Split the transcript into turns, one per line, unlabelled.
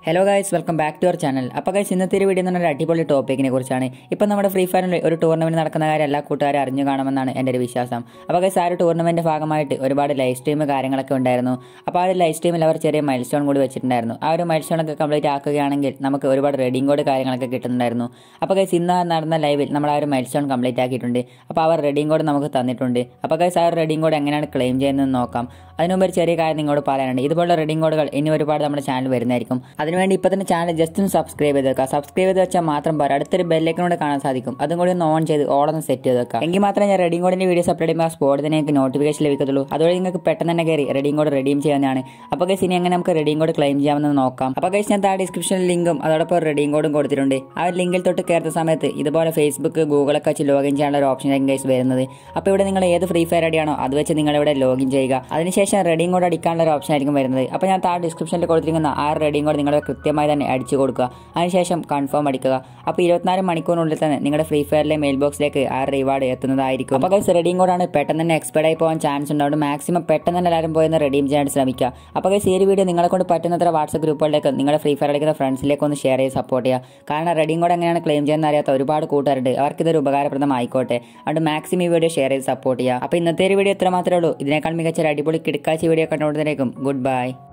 hello guys welcome back to our channel അപ്പോൾ guys ഇന്നത്തെ ഒരു വീഡിയോ എന്ന് പറഞ്ഞാൽ ഒരു അടിപൊളി ടോപ്പിക്കിനെ കുറിച്ചാണ് ഇപ്പം നമ്മുടെ ഫ്രീ ഫയറിൽ ഒരു ടൂർണമെന്റ് നടക്കുന്ന കാര്യം എല്ലാ കൂട്ടുകാരും അറിഞ്ഞു കാണുമെന്നാണ് എൻ്റെ ഒരു വിശ്വാസം അപ്പോൾ ഗൈസ് ആ ഒരു ടൂർണമെന്റ് ഭാഗമായിട്ട് ഒരുപാട് ലൈവ് സ്ട്രീം കാര്യങ്ങളൊക്കെ ഉണ്ടായിരുന്നു അപ്പോൾ ആ ഒരു ലൈവ് സ്ട്രീമിൽ അവർ ചെറിയ മൈൽ സ്റ്റോൺ കൂടി വെച്ചിട്ടുണ്ടായിരുന്നു ആ ഒരു മൈൽ സ്റ്റോൺ ഒക്കെ കംപ്ലീറ്റ് ആക്കുകയാണെങ്കിൽ നമുക്ക് ഒരുപാട് റെഡിങ് കോഡ് കാര്യങ്ങളൊക്കെ കിട്ടുന്നുണ്ടായിരുന്നു അപ്പോൾ ഗൈസ് ഇന്ന് നടന്ന ലൈവിൽ നമ്മൾ ആ ഒരു മൈൽ സ്റ്റോൺ കംപ്ലീറ്റ് ആക്കിയിട്ടുണ്ട് അപ്പോൾ അവർ റെഡിങ് കോഡ് നമുക്ക് തന്നിട്ടുണ്ട് അപ്പോൾ ഗൈസ് ആ ഒരു റെഡിങ് കോഡ് എങ്ങനെയാണ് ക്ലെയിം ചെയ്യുന്നതെന്ന് നോക്കാം അതിനു മുമ്പ് ഒരു ചെറിയ കാര്യം നിങ്ങളോട് പറയാനുണ്ട് ഇതുപോലുള്ള റെഡിങ് കോഡുകൾ ഇനി ഒരുപാട് നമ്മുടെ ചാനൽ വരുന്നതായിരിക്കും അതിനുവേണ്ടി ഇപ്പോൾ തന്നെ ചാനൽ ജസ്റ്റ് ഒന്ന് സബ്സ്ക്രൈബ് ചെയ്ത് വെക്കുക സബ്സ്ക്രൈബ് ചെയ്ത് വെച്ചാൽ മാത്രം പോരാ അടുത്തൊരു ബെല്ലൈക്കനോട് കാണാൻ സാധിക്കും അതും കൂടി ഒന്ന് ഓൺ ചെയ്ത് ഓളൊന്ന് സെറ്റ് ചെയ്ത് വെക്കുക എങ്കിൽ മാത്രമേ ഞാൻ റെഡിങ് കോഡിന്റെ വീഡിയോസ് അപ്ലോഡ് ചെയ്യുമ്പോൾ ആ സ്പോട്ട് തന്നെ നിങ്ങൾക്ക് നോട്ടിഫിക്കേഷൻ ലഭിക്കത്തുള്ളൂ അതുവഴി നിങ്ങൾക്ക് പെട്ടെന്ന് തന്നെ കയറി റെഡിങ് കോഡ് റെഡീം ചെയ്യാവുന്നതാണ് അപ്പോൾ ഗൈസ് ഇനി എങ്ങനെ നമുക്ക് റെഡിങ് കോഡ് ക്ലെയിം ചെയ്യാമെന്ന് നോക്കാം അപ്പോൾ ഗൈസ് ഞാൻ താഴെ ഡിസ്ക്രിപ്ഷനിൽ ലിങ്കും അതോടൊപ്പം റെഡിങ് കോഡും കൊടുത്തിട്ടുണ്ട് ആ ഒരു ലിങ്കിൽ തൊട്ട് കയറുന്ന സമയത്ത് ഇതുപോലെ ഫേസ്ബുക്ക് ഗൂഗിളൊക്കെ വെച്ച് ലോഗിൻ ചെയ്യാനുള്ള ഒരു ഓപ്ഷനായിരിക്കും ഗൈസ് വരുന്നത് അപ്പോൾ ഇവിടെ നിങ്ങൾ ഏത് ഫ്രീ ഫയർ അടിയാണോ അത് വെച്ച് നിങ്ങൾ ഇവിടെ ലോഗിൻ ചെയ്യുക അതിനുശേഷം റെഡിങ് കോഡ് അടിക്കാനുള്ള ഒരു ഓപ്ഷൻ ആയിരിക്കും വരുന്നത് അപ്പോൾ ഞാൻ താഴെ ഡിസ്ക്രിപ്ഷനിൽ കൊടുത്തിരിക്കുന്ന ആ റെഡിങ് കോഡ് നിങ്ങൾ കൃത്യമായി തന്നെ അടിച്ചു കൊടുക്കുക അതിനുശേഷം കൺഫേം അടിക്കുക അപ്പോൾ ഇരുപത്തിനാല് മണിക്കൂറിനുള്ളിൽ തന്നെ നിങ്ങളുടെ ഫ്രീ ഫയറിലെ മെയിൽ ബോക്സിലേക്ക് ആ റിവാർഡ് എത്തുന്നതായിരിക്കും അപ്പോൾ ഗൈസ് റെഡിങ് കോഡാണ് പെട്ടെന്ന് തന്നെ എക്സ്പയർ ആയി പോകാൻ ചാൻസ് ഉണ്ട് അതുകൊണ്ട് മാക്സിമം പെട്ടെന്ന് തന്നെ എല്ലാവരും പോയി ഒന്ന് റെഡീം ചെയ്യാൻ ശ്രമിക്കുക അപ്പോൾ ഗൈസ് ഈ ഒരു വീഡിയോ നിങ്ങളെ കൊണ്ട് പറ്റുന്നത്ര വാട്സപ്പ് ഗ്രൂപ്പുകളിലേക്ക് നിങ്ങളുടെ ഫ്രീ ഫയർ കളിക്കുന്ന ഫ്രണ്ട്സിലേക്ക് ഒന്ന് ഷെയർ ചെയ്ത് സപ്പോർട്ട് ചെയ്യുക കാരണം റെഡിങ് കോഡ് എങ്ങനെയാണ് ക്ലെയിം ചെയ്യുന്ന അറിയാത്ത ഒരുപാട് കൂട്ടുകാരുണ്ട് അവർക്ക് ഇതൊരു ഉപകാരപ്രദമായിക്കോട്ടെ അതുകൊണ്ട് മാക്സിമം ഈ വീഡിയോ ഷെയർ ചെയ്ത് സപ്പോർട്ട് ചെയ്യുക അപ്പോൾ ഇന്നത്തെ ഒരു വീഡിയോ ഇത്ര മാത്രമേ ഉള്ളൂ ഇതിനേക്കാൾ മികച്ച ഒരു അടിപൊളി കിടക്കാച്ച വീഡിയോ കണ്ടുകൊണ്ടിരിക്കും ഗുഡ് ബൈ